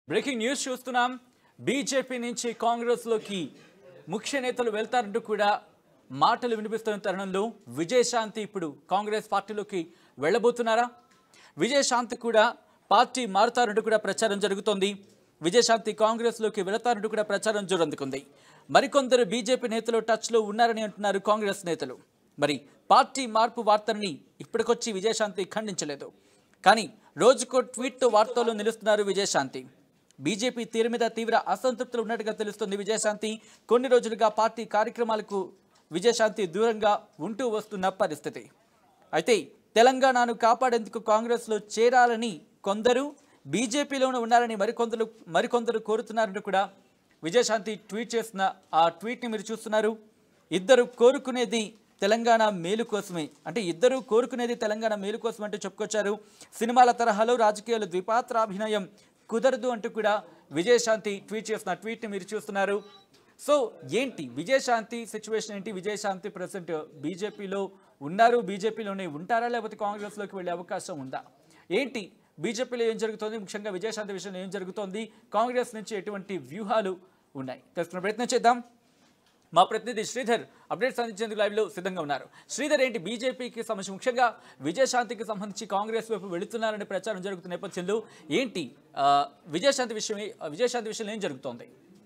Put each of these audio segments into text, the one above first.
breaking news చూస్తున్నాం BJP నుంచి కాంగ్రెస్లోకి ముఖ్య నేతలు వెళ్తారంటూ కూడా మాటలు వినిపిస్తున్న తరుణంలో విజయశాంతి ఇప్పుడు కాంగ్రెస్ పార్టీలోకి వెళ్ళబోతున్నారా విజయశాంతి కూడా పార్టీ మారుతారంటూ కూడా ప్రచారం జరుగుతోంది విజయశాంతి కాంగ్రెస్లోకి వెళతారంటూ కూడా ప్రచారం జోరందుకుంది మరికొందరు బీజేపీ నేతలు టచ్లో ఉన్నారని అంటున్నారు కాంగ్రెస్ నేతలు మరి పార్టీ మార్పు వార్తని ఇప్పటికొచ్చి విజయశాంతి ఖండించలేదు కానీ రోజుకో ట్వీట్తో వార్తల్లో నిలుస్తున్నారు విజయశాంతి బీజేపీ తీరు మీద తీవ్ర అసంతృప్తులు ఉన్నట్టుగా తెలుస్తుంది విజయశాంతి కొన్ని రోజులుగా పార్టీ కార్యక్రమాలకు విజయశాంతి దూరంగా ఉంటూ వస్తున్న పరిస్థితి అయితే తెలంగాణను కాపాడేందుకు కాంగ్రెస్లో చేరాలని కొందరు బీజేపీలోనూ ఉన్నారని మరికొందరు మరికొందరు కోరుతున్నారని కూడా విజయశాంతి ట్వీట్ చేసిన ఆ ట్వీట్ని మీరు చూస్తున్నారు ఇద్దరు కోరుకునేది తెలంగాణ మేలు కోసమే అంటే ఇద్దరు కోరుకునేది తెలంగాణ మేలు కోసం అంటూ చెప్పుకొచ్చారు సినిమాల తరహాలో రాజకీయాలు ద్విపాత్రాభినయం కుదరదు అంటూ కూడా విజయశాంతి ట్వీట్ చేసిన ట్వీట్ని మీరు చూస్తున్నారు సో ఏంటి విజయశాంతి సిచ్యువేషన్ ఏంటి విజయశాంతి ప్రజెంట్ బీజేపీలో ఉన్నారు బీజేపీలోనే ఉంటారా లేకపోతే కాంగ్రెస్లోకి వెళ్ళే అవకాశం ఉందా ఏంటి బీజేపీలో ఏం జరుగుతోంది ముఖ్యంగా విజయశాంతి విషయంలో ఏం జరుగుతోంది కాంగ్రెస్ నుంచి ఎటువంటి వ్యూహాలు ఉన్నాయి తెలుసుకునే ప్రయత్నం చేద్దాం మా ప్రతినిధి శ్రీధర్ అప్డేట్స్ అందించేందుకు లైవ్లో సిద్ధంగా ఉన్నారు శ్రీధర్ ఏంటి బీజేపీకి సంబంధించి ముఖ్యంగా విజయశాంతికి సంబంధించి కాంగ్రెస్ వైపు వెళుతున్నారనే ప్రచారం జరుగుతున్న నేపథ్యంలో ఏంటి ఆ, విజయశాంతి విషయం విజయశాంతి విషయంలో ఏం జరుగుతోంది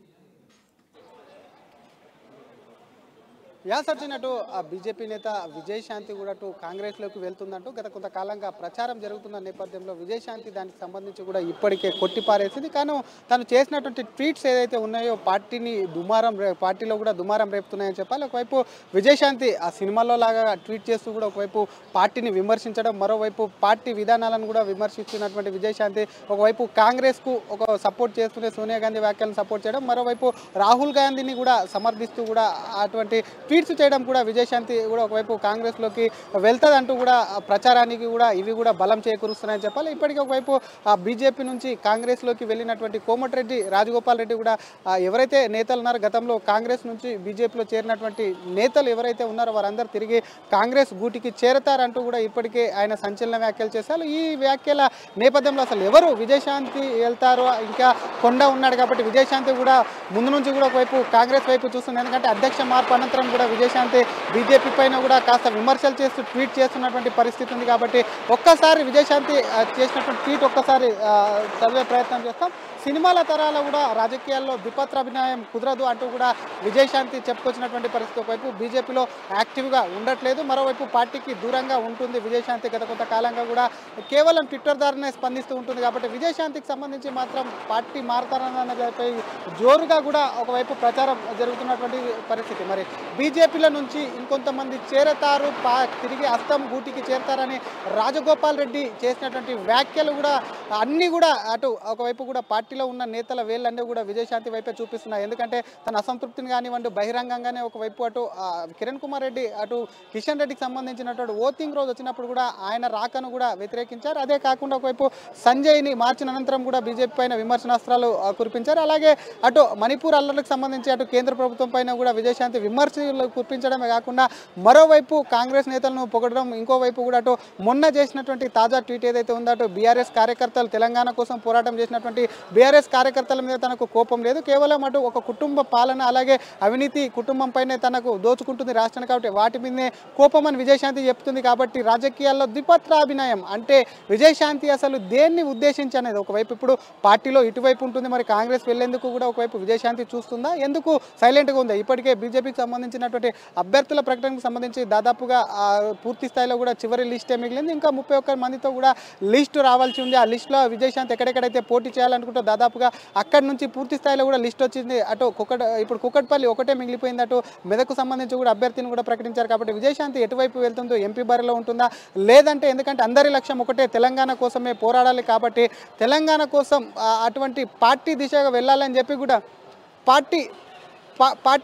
యా సచిన్ అటు ఆ బీజేపీ నేత విజయశాంతి కూడా అటు కాంగ్రెస్లోకి వెళ్తుందంటూ గత కొంతకాలంగా ప్రచారం జరుగుతున్న నేపథ్యంలో విజయశాంతి దానికి సంబంధించి కూడా ఇప్పటికే కొట్టిపారేసింది కానీ తను చేసినటువంటి ట్వీట్స్ ఏదైతే ఉన్నాయో పార్టీని దుమారం రే- పార్టీలో కూడా దుమారం రేపుతున్నాయని చెప్పాలి ఒకవైపు విజయశాంతి ఆ సినిమాలో లాగా ట్వీట్ చేస్తూ కూడా ఒకవైపు పార్టీని విమర్శించడం మరోవైపు పార్టీ విధానాలను కూడా విమర్శిస్తున్నటువంటి విజయశాంతి ఒకవైపు కాంగ్రెస్కు ఒక సపోర్ట్ చేస్తూనే సోనియా గాంధీ వ్యాఖ్యలను సపోర్ట్ చేయడం మరోవైపు రాహుల్ గాంధీని కూడా సమర్థిస్తూ కూడా అటువంటి ట్వీట్స్ చేయడం కూడా విజయశాంతి కూడా ఒకవైపు కాంగ్రెస్లోకి వెళ్తుందంటూ కూడా ఆ ప్రచారానికి కూడా ఇవి కూడా బలం చేకూరుస్తున్నాయని చెప్పాలి ఇప్పటికీ ఒకవైపు ఆ బీజేపీ నుంచి కాంగ్రెస్లోకి వెళ్ళినటువంటి కోమటిరెడ్డి రాజగోపాల్ రెడ్డి కూడా ఆ ఎవరైతే నేతలు ఉన్నారో గతంలో కాంగ్రెస్ నుంచి బీజేపీలో చేరినటువంటి నేతలు ఎవరైతే ఉన్నారో వారందరూ తిరిగి కాంగ్రెస్ గూటికి చేరతారంటూ కూడా ఇప్పటికే ఆయన సంచలన వ్యాఖ్యలు చేశారు ఈ వ్యాఖ్యల నేపథ్యంలో అసలు ఎవరు విజయశాంతి వెళ్తారో ఇంకా కొండ ఉన్నాడు కాబట్టి విజయశాంతి కూడా ముందు నుంచి కూడా ఒకవైపు కాంగ్రెస్ వైపు చూస్తుంది ఎందుకంటే అధ్యక్ష మార్పు అనంతరం కూడా విజయశాంతి బీజేపీ పైన కూడా కాస్త విమర్శలు చేస్తూ ట్వీట్ చేస్తున్నటువంటి పరిస్థితి ఉంది కాబట్టి ఒక్కసారి విజయశాంతి ఆ, చేసినటువంటి ట్వీట్ ఒక్కసారి ఆ, చదివే ప్రయత్నం చేస్తాం సినిమాల తరాల కూడా రాజకీయాల్లో ద్విపత్రాభినయం కుదరదు అంటూ కూడా విజయశాంతి చెప్పుకొచ్చినటువంటి పరిస్థితి ఒకవైపు బీజేపీలో యాక్టివ్గా ఉండట్లేదు మరోవైపు పార్టీకి దూరంగా ఉంటుంది విజయశాంతి గత కొంతకాలంగా కూడా కేవలం ట్విట్టర్ ద్వారానే స్పందిస్తూ ఉంటుంది కాబట్టి విజయశాంతికి సంబంధించి మాత్రం పార్టీ మారుతారన్న దానిపై జోరుగా కూడా ఒకవైపు ప్రచారం జరుగుతున్నటువంటి పరిస్థితి మరి బీజేపీల నుంచి ఇంకొంతమంది చేరతారు పా తిరిగి అస్తం గూటికి చేరతారని రాజగోపాల్ రెడ్డి చేసినటువంటి వ్యాఖ్యలు కూడా అన్నీ కూడా అటు ఒకవైపు కూడా పార్టీలో ఉన్న నేతల వేళ్ళన్నీ కూడా విజయశాంతి వైపే చూపిస్తున్నాయి ఎందుకంటే తన అసంతృప్తిని కానివ్వండి బహిరంగంగానే ఒకవైపు అటు ఆ, కిరణ్ కుమార్ రెడ్డి అటు కిషన్ రెడ్డికి సంబంధించినటువంటి ఓటింగ్ రోజు వచ్చినప్పుడు కూడా ఆయన రాకను కూడా వ్యతిరేకించారు అదే కాకుండా ఒకవైపు సంజయ్ని మార్చిన అనంతరం కూడా బీజేపీ పైన విమర్శనాస్త్రాలు ఆ, కురిపించారు అలాగే అటు మణిపూర్ అల్లర్లకు సంబంధించి అటు కేంద్ర ప్రభుత్వం పైన కూడా విజయశాంతి విమర్శలు కురిపించడమే కాకుండా మరోవైపు కాంగ్రెస్ నేతలను పొగడడం ఇంకోవైపు కూడా అటు మొన్న చేసినటువంటి తాజా ట్వీట్ ఏదైతే ఉందో అటు బీఆర్ఎస్ కార్యకర్తలు తెలంగాణ కోసం పోరాటం చేసినటువంటి బీఆర్ఎస్ కార్యకర్తల మీద తనకు కోపం లేదు కేవలం అటు ఒక కుటుంబ పాలన అలాగే అవినీతి కుటుంబం పైనే తనకు దోచుకుంటుంది రాష్ట్రాన్ని కాబట్టి వాటి మీదనే కోపం అని విజయశాంతి చెప్తుంది కాబట్టి రాజకీయాల్లో ద్విపత్రాభినయం అంటే విజయశాంతి అసలు దేన్ని ఉద్దేశించి అనేది ఒకవైపు ఇప్పుడు పార్టీలో ఇటువైపు ఉంటుంది మరి కాంగ్రెస్ వెళ్లేందుకు కూడా ఒకవైపు విజయశాంతి చూస్తుందా ఎందుకు సైలెంట్గా ఉందా ఇప్పటికే బీజేపీకి సంబంధించినటువంటి అభ్యర్థుల ప్రకటనకు సంబంధించి దాదాపుగా ఆ, పూర్తి స్థాయిలో కూడా చివరి లిస్టే మిగిలింది ఇంకా ముప్పై ఒక్క మందితో కూడా లిస్టు రావాల్సి ఉంది ఆ లిస్టులో విజయశాంతి ఎక్కడెక్కడైతే పోటీ చేయాలనుకుంటో దాదాపుగా అక్కడి నుంచి పూర్తి స్థాయిలో కూడా లిస్ట్ వచ్చింది అటు కుక్కట్ ఇప్పుడు కుక్కట్పల్లి ఒకటే మిగిలిపోయింది అటు మెదకు సంబంధించి కూడా అభ్యర్థిని కూడా ప్రకటించారు కాబట్టి విజయశాంతి ఎటువైపు వెళ్తుందో ఎంపీ బరిలో ఉంటుందా లేదంటే ఎందుకంటే అందరి లక్ష్యం ఒకటే తెలంగాణ కోసమే పోరాడాలి కాబట్టి తెలంగాణ కోసం ఆ, అటువంటి పార్టీ దిశగా వెళ్ళాలని చెప్పి కూడా పార్టీ పా- పార్టీ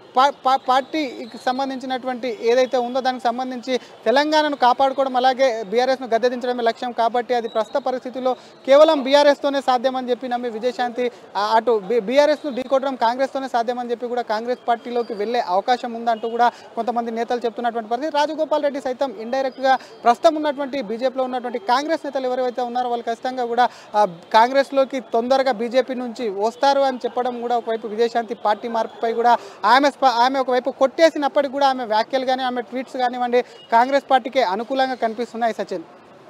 పా- పా- పార్టీకి సంబంధించినటువంటి ఏదైతే ఉందో దానికి సంబంధించి తెలంగాణను కాపాడుకోవడం అలాగే బీఆర్ఎస్ను గద్దెదించడమే లక్ష్యం కాబట్టి అది ప్రస్తుత పరిస్థితుల్లో కేవలం బీఆర్ఎస్తోనే సాధ్యమని చెప్పి నమ్మి విజయశాంతి ఆ, అటు బీఆర్ఎస్ను ఢీకొట్టడం కాంగ్రెస్తోనే సాధ్యమని చెప్పి కూడా కాంగ్రెస్ పార్టీలోకి వెళ్ళే అవకాశం ఉందంటూ కూడా కొంతమంది నేతలు చెప్తున్నటువంటి పరిస్థితి రాజగోపాల్ రెడ్డి సైతం ఇండైరెక్ట్గా ప్రస్తుతం ఉన్నటువంటి బీజేపీలో ఉన్నటువంటి కాంగ్రెస్ నేతలు ఎవరైతే ఉన్నారో వాళ్ళు ఖచ్చితంగా కూడా ఆ, కాంగ్రెస్లోకి తొందరగా బీజేపీ నుంచి వస్తారు అని చెప్పడం కూడా ఒకవైపు విజయశాంతి పార్టీ మార్పుపై కూడా ఆమె స్ప- ఆమె ఒకవైపు కొట్టేసినప్పటికీ కూడా ఆమె వ్యాఖ్యలు కానీ ఆమె ట్వీట్స్ కానివ్వండి కాంగ్రెస్ పార్టీకి అనుకూలంగా కనిపిస్తున్నాయి సచిన్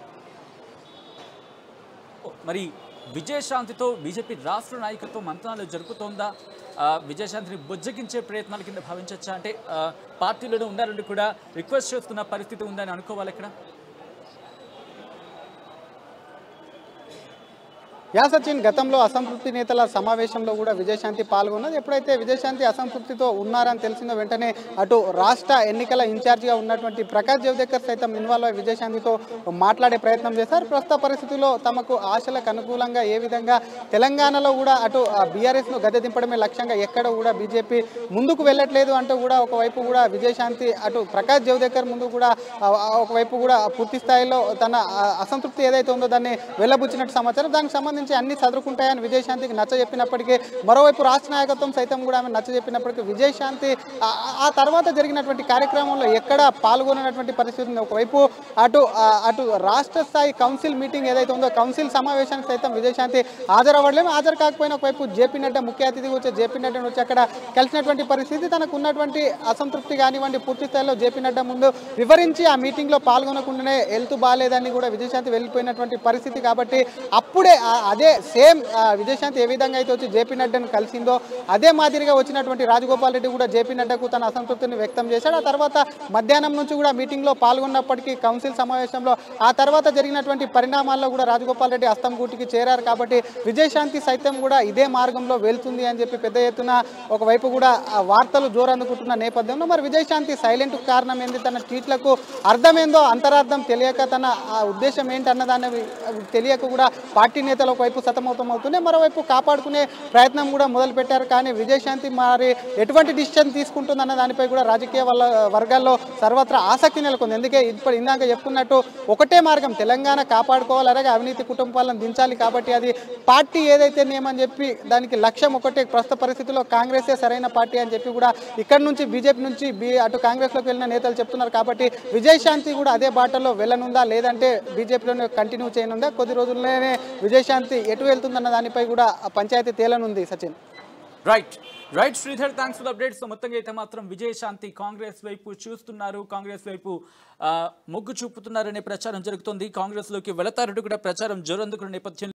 మరి విజయశాంతితో బీజేపీ రాష్ట్ర నాయకత్వం మంత్రాలు జరుపుతోందా ఆ, విజయశాంతిని బుజ్జగించే ప్రయత్నాల కింద భావించవచ్చా అంటే ఆ, పార్టీలోనే ఉన్నారని కూడా రిక్వెస్ట్ చేస్తున్న పరిస్థితి ఉందని అనుకోవాలి ఇక్కడ యా సచిన్ గతంలో అసంతృప్తి నేతల సమావేశంలో కూడా విజయశాంతి పాల్గొన్నది ఎప్పుడైతే విజయశాంతి అసంతృప్తితో ఉన్నారని తెలిసిందో వెంటనే అటు రాష్ట్ర ఎన్నికల ఇన్ఛార్జిగా ఉన్నటువంటి ప్రకాష్ జవదేకర్ సైతం ఇన్వాల్వ్ అయి విజయశాంతితో మాట్లాడే ప్రయత్నం చేశారు ప్రస్తుత పరిస్థితుల్లో తమకు ఆశలకు అనుకూలంగా ఏ విధంగా తెలంగాణలో కూడా అటు బీఆర్ఎస్ను గద్దె దింపడమే లక్ష్యంగా ఎక్కడ కూడా బీజేపీ ముందుకు వెళ్ళట్లేదు అంటూ కూడా ఒకవైపు కూడా విజయశాంతి అటు ప్రకాష్ జవదేకర్ ముందు కూడా ఆ, ఆ, ఒకవైపు కూడా పూర్తి స్థాయిలో తన ఆ, అసంతృప్తి ఏదైతే ఉందో దాన్ని వెళ్ళబుచ్చినట్టు సమాచారం దానికి సంబంధించి అన్ని చదువుకుంటాయని విజయశాంతికి నచ్చ చెప్పినప్పటికీ మరోవైపు రాష్ట్ర నాయకత్వం సైతం కూడా ఆమె నచ్చ చెప్పినప్పటికీ విజయశాంతి ఆ- ఆ తర్వాత జరిగినటువంటి కార్యక్రమంలో ఎక్కడ పాల్గొనటువంటి పరిస్థితి ఉంది ఒకవైపు అటు ఆ, అటు రాష్ట్ర స్థాయి కౌన్సిల్ మీటింగ్ ఏదైతే ఉందో కౌన్సిల్ సమావేశానికి సైతం విజయశాంతి హాజరవ్వడలేము హాజరు కాకపోయినా ఒకవైపు జేపీ నడ్డా ముఖ్య అతిథిగా వచ్చే జేపీ నడ్డాను వచ్చి అక్కడ కలిసినటువంటి పరిస్థితి తనకు ఉన్నటువంటి అసంతృప్తి కానివ్వండి పూర్తి స్థాయిలో జేపీ నడ్డా ముందు వివరించి ఆ మీటింగ్లో పాల్గొనకుండానే వెళ్తూ బాగాలేదని కూడా విజయశాంతి వెళ్ళిపోయినటువంటి పరిస్థితి కాబట్టి అప్పుడే ఆ- అదే సేమ్ విజయశాంతి ఏ విధంగా అయితే వచ్చి జేపీ నడ్డాను కలిసిందో అదే మాదిరిగా వచ్చినటువంటి రాజగోపాల్ రెడ్డి కూడా జేపీ నడ్డాకు తన అసంతృప్తిని వ్యక్తం చేశాడు ఆ తర్వాత మధ్యాహ్నం నుంచి కూడా మీటింగ్లో పాల్గొన్నప్పటికీ కౌన్సిల్ సమావేశంలో ఆ తర్వాత జరిగినటువంటి పరిణామాల్లో కూడా రాజగోపాల్ రెడ్డి అస్తం గూటికి చేరారు కాబట్టి విజయశాంతి సైతం కూడా ఇదే మార్గంలో వెళ్తుంది అని చెప్పి పెద్ద ఎత్తున ఒకవైపు కూడా ఆ వార్తలు జోరందుకుంటున్న నేపథ్యంలో మరి విజయశాంతి సైలెంట్ కారణం ఏంది తన ట్వీట్లకు అర్థమేందో అంతరార్థం తెలియక తన ఆ ఉద్దేశం ఏంటన్నదాన్ని తెలియక కూడా పార్టీ నేతలు ఒకవైపు సతమతం అవుతున్నాయి మరోవైపు కాపాడుకునే ప్రయత్నం కూడా మొదలు పెట్టారు కానీ విజయశాంతి మరి ఎటువంటి డిసిషన్ తీసుకుంటుందన్న దానిపై కూడా రాజకీయ వాళ్ళ వర్గాల్లో సర్వత్రా ఆసక్తి నెలకొంది ఎందుకే ఇప్పుడు ఇందాక చెప్పుకున్నట్టు ఒకటే మార్గం తెలంగాణ కాపాడుకోవాలి అలాగే అవినీతి కుటుంబాలను దించాలి కాబట్టి అది పార్టీ ఏదైతే నియమని చెప్పి దానికి లక్ష్యం ఒకటే ప్రస్తుత పరిస్థితుల్లో కాంగ్రెసే సరైన పార్టీ అని చెప్పి కూడా ఇక్కడ నుంచి బీజేపీ నుంచి బీ అటు కాంగ్రెస్లోకి వెళ్ళిన నేతలు చెప్తున్నారు కాబట్టి విజయశాంతి కూడా అదే బాటలో వెళ్ళనుందా లేదంటే బీజేపీలోనే కంటిన్యూ చేయనుందా కొద్ది రోజుల్లోనే విజయశాంతి ఎటు వెళ్తుందన్న దానిపై కూడా ఆ పంచాయతీ తేలనుంది Sachin right right Sridhar thanks for updates మొత్తంగా అయితే మాత్రం విజయశాంతి కాంగ్రెస్ వైపు చూస్తున్నారు కాంగ్రెస్ వైపు ఆ, మొగ్గు చూపుతున్నారనే ప్రచారం జరుగుతుంది కాంగ్రెస్లోకి వెళతారంటూ కూడా ప్రచారం జోరందుకున్న నేపథ్యంలో